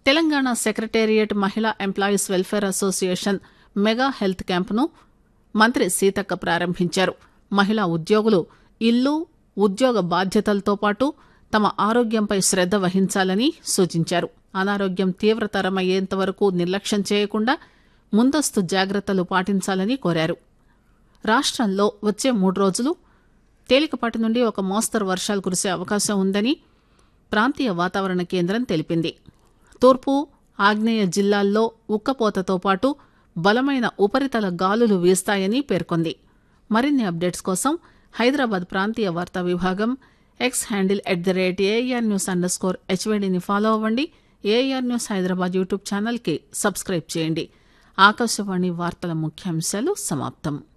Telangana secretariat మహిళా employees welfare association mega health క్యాంపును మంత్రి సీతక్క ప్రారంభించారు మహిళా ఉద్యోగులు ఇల్లు ఉద్యోగ బాధ్యతలతో పాటు తమ ఆరోగ్యంపై శ్రద్ద వహించాలని సూచించారు అనారోగ్యం తీవ్రతరమయ్యేంత వరకు నిర్లక్ష్యం చేయకుండా ముందస్తు జాగ్రత్తలు పాటించాలని కోరారు రాష్ట్రంలో వచ్చే మూడు రోజులు తేలికపాటి నుండి ఒక మోస్తరు వర్షాలు కురిసే అవకాశం ఉందని ప్రాంతీయ వాతావరణ కేంద్రం తెలిపింది తూర్పు ఆగ్నేయ జిల్లాల్లో ఉక్కపోతతో పాటు బలమైన ఉపరితల గాలులు వీస్తాయని పేర్కొంది మరిన్ని అప్డేట్స్ కోసం హైదరాబాద్ ప్రాంతీయ వార్తా విభాగం X handle at the rate AR news underscore హెచ్వైడీని ఫాలో అవ్వండి ఏఆర్ న్యూస్ హైదరాబాద్ యూట్యూబ్ ఛానల్కి సబ్స్క్రైబ్ చేయండి ఆకాశవాణి వార్తల ముఖ్యాంశాలు సమాప్తం